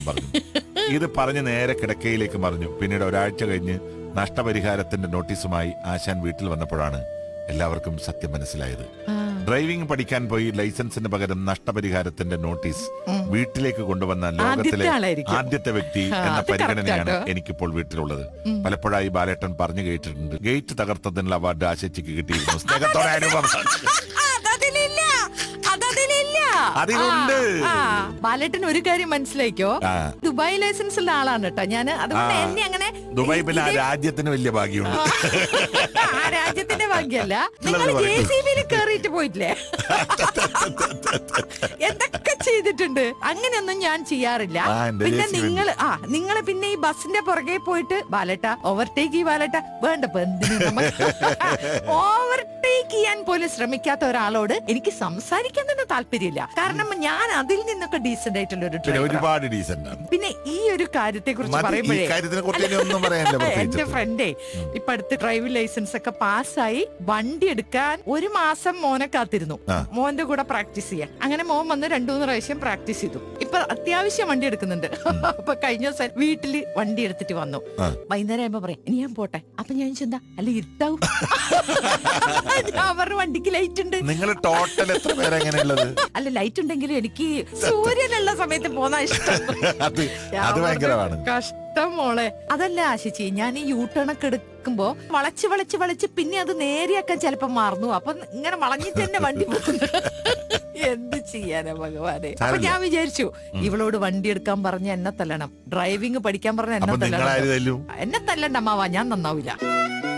പറഞ്ഞു ഇത് പറഞ്ഞ് നേരെ കിടക്കയിലേക്ക് മറിഞ്ഞു പിന്നീട് ഒരാഴ്ച കഴിഞ്ഞ് നഷ്ടപരിഹാരത്തിന്റെ നോട്ടീസുമായി ആശാൻ വീട്ടിൽ വന്നപ്പോഴാണ് എല്ലാവർക്കും സത്യം മനസ്സിലായത് ഡ്രൈവിംഗ് പഠിക്കാൻ പോയി ലൈസൻസിന് പകരം നഷ്ടപരിഹാരത്തിന്റെ നോട്ടീസ് വീട്ടിലേക്ക് കൊണ്ടുവന്ന ലോകത്തിലെ ആളായിരിക്കും. ആദ്യത്തെ വ്യക്തി ആ, എന്ന അത് correct പരിഗണനയാണ് ആട്ടോ. എനിക്കിപ്പോൾ വീട്ടിലുള്ളത് പലപ്പോഴായി ബാലേട്ടൻ പറഞ്ഞു കേട്ടിട്ടുണ്ട് ഗേറ്റ് തകർത്തതിനുള്ള അവാർഡ് ആശയ്ക്ക് കിട്ടിയിരുന്നു സ്നേഹത്തോടെ അനുഭവം അതതിലില്ല അതതിലില്ല അതിലുണ്ട്. ആ, ആ. ബാലേട്ടൻ ഒരു കാര്യം മനസ്സിലാക്കിയോ ആ. ദുബായ് ലൈസൻസ് ഉള്ള ആളാണ് കേട്ടോ ഞാൻ അതുകൊണ്ട് ആ. എന്നെ അങ്ങനെ ദുബായ് പിന്നെ ആ ഇതേ- രാജ്യത്തിന് വലിയ ഭാഗ്യമുണ്ട് ആ രാജ്യത്തിന്റെ ഭാഗ്യല്ല നിങ്ങൾ ഉള്ളത് ജെ പറയൂ. സി ബിയിൽ കയറിയിട്ട് പോയിട്ടില്ലേ എന്തൊക്കെ ചെയ്തിട്ടുണ്ട് അങ്ങനെയൊന്നും ഞാൻ ചെയ്യാറില്ല ആ, എന്റെ പിന്നെ JCB. നിങ്ങൾ ആ നിങ്ങൾ പിന്നെ ഈ ബസിന്റെ പുറകെ പോയിട്ട് ബാലട്ട ഓവർടേക്ക് ഈ ബാലട്ട വേണ്ട ഇപ്പൊ എന്തിനു ഓവർടേക്ക് ചെയ്യാൻ പോലും ശ്രമിക്കാത്ത ഒരാളോട് എനിക്ക് സംസാരിക്കാൻ തന്നെ താല്പര്യമില്ല കാരണം ഞാൻ അതിൽ നിന്നൊക്കെ ഡീസന്റ് ആയിട്ടുള്ള ഒരു പിന്നെ ഡ്രൈവറാ. ഒരുപാട് ഡീസന്റ് ആണ് പിന്നെ ഈ ഒരു കാര്യത്തെ കുറിച്ച് മതി, ഈ പറയുമ്പോഴേ കാര്യത്തിനെ കുറിച്ച് ഇനി ഒന്നും പറയാനില്ല എന്റെ പ്രത്യേകിച്ച് ഫ്രണ്ടേ ഇപ്പൊ അടുത്ത് ഡ്രൈവിംഗ് ലൈസൻസ് ഒക്കെ പാസ്സായി വണ്ടി എടുക്കാൻ ഒരു മാസം മോനെ കാത്തിരുന്നു ആ. മോന്റെ കൂടെ പ്രാക്ടീസ് ചെയ്യാൻ അങ്ങനെ മോൻ വന്ന് രണ്ടു മൂന്ന് പ്രാവശ്യം പ്രാക്ടീസ് ചെയ്തു ഇപ്പൊ അത്യാവശ്യം വണ്ടി എടുക്കുന്നുണ്ട് അപ്പൊ കഴിഞ്ഞ ദിവസം വീട്ടില് വണ്ടി എടുത്തിട്ട് വന്നു ആ. വൈകുന്നേരം ആകുമ്പോ പറയാം ഇനി ഞാൻ പോട്ടെ അപ്പൊ ഞാൻ ചിന്ത അല്ല ഇരുട്ടാവും ഞാൻ പറഞ്ഞു വണ്ടിക്ക് ലൈറ്റ് ഉണ്ട് നിങ്ങൾ ടോട്ടൽ എത്ര പേര് എങ്ങനെയുള്ളത് അല്ല ലൈറ്റ് ഉണ്ടെങ്കിലും എനിക്ക് സൂര്യനുള്ള സമയത്ത് പോന്ന ഇഷ്ടം അത് ഞാൻ അത് പറഞ്ഞു, ഭയങ്കരമാണ് കഷ്ടം മോളെ അതല്ല ആശിച്ചി ഞാൻ ഈ യൂ ടേൺ ഒക്കെ എടുക്കുമ്പോ വളച്ച് വളച്ച് വളച്ച് പിന്നെ അത് നേരെയാക്കാൻ ചിലപ്പോ മറന്നു അപ്പൊ ഇങ്ങനെ വളഞ്ഞിട്ട് തന്നെ വണ്ടി പോകുന്നു എന്ത് ചെയ്യാനാ ഭഗവാനെ അപ്പൊ സാരമില്ല. ഞാൻ വിചാരിച്ചു ഇവളോട് വണ്ടി എടുക്കാൻ പറഞ്ഞ എന്നെ തല്ലണം ഡ്രൈവിംഗ് പഠിക്കാൻ പറഞ്ഞ എന്നെ അപ്പൊ നിങ്ങൾ ആര് തല്ലണം തല്ലും എന്നെ തല്ലണ്ട അമ്മാവാ ഞാൻ നന്നാവില്ല